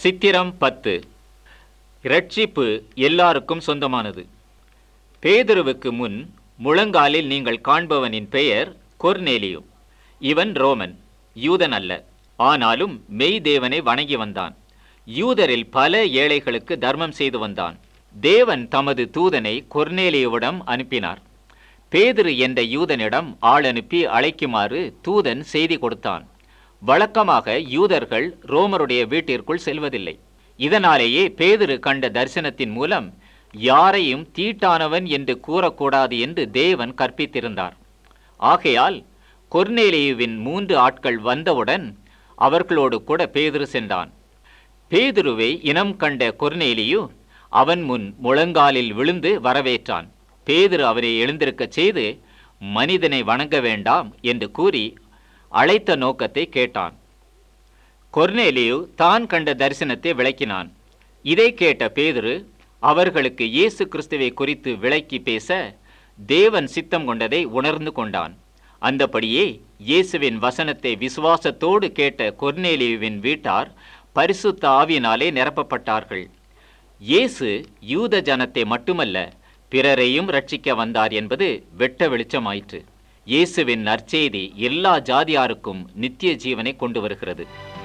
சித்திரம் பத்து இரட்சிப்பு எல்லாருக்கும் சொந்தமானது பேதுருவுக்கு முன் முழங்காலில் நீங்கள் காண்பவனின் பெயர் கொர்நேலியு இவன் ரோமன் யூதன் அல்ல ஆனாலும் மெய் தேவனை வணங்கி வந்தான் யூதரில் பல ஏழைகளுக்கு தர்மம் செய்து வந்தான் தேவன் தமது தூதனை கொர்நேலியுவிடம் அனுப்பினார் பேதுரு என்ற யூதனிடம் ஆள் அனுப்பி அழைக்குமாறு தூதன் செய்தி கொடுத்தான் வழக்கமாக யூதர்கள் ரோமருடைய வீட்டிற்குள் செல்வதில்லை இதனாலேயே பேதுரு கண்ட தரிசனத்தின் மூலம் யாரையும் தீட்டானவன் என்று கூறக்கூடாது என்று தேவன் கற்பித்திருந்தார் ஆகையால் கொர்நேலியுவின் மூன்று ஆட்கள் வந்தவுடன் அவர்களோடு கூட பேதுரு சென்றான் பேதுருவை இனம் கண்ட கொர்நேலியு அவன் முன் முழங்காலில் விழுந்து வரவேற்றான் பேதுரு அவனை எழுந்திருக்கச் செய்து மனிதனை வணங்க வேண்டாம் என்று கூறி அழைத்த நோக்கத்தை கேட்டான் கொர்நேலியு தான் கண்ட தரிசனத்தை விளக்கினான் இதை கேட்ட பேதுரு அவர்களுக்கு இயேசு கிறிஸ்துவை குறித்து விளக்கி பேச தேவன் சித்தம் கொண்டதை உணர்ந்து கொண்டான் அந்தபடியே இயேசுவின் வசனத்தை விசுவாசத்தோடு கேட்ட கொர்நேலியுவின் வீட்டார் பரிசுத்த ஆவியினாலே நிரப்பப்பட்டார்கள் இயேசு யூத ஜனத்தை மட்டுமல்ல பிறரையும் ரட்சிக்க வந்தார் என்பது வெட்ட வெளிச்சமாயிற்று இயேசுவின் நற்செய்தி எல்லா ஜாதியாருக்கும் நித்திய ஜீவனை கொண்டு வருகிறது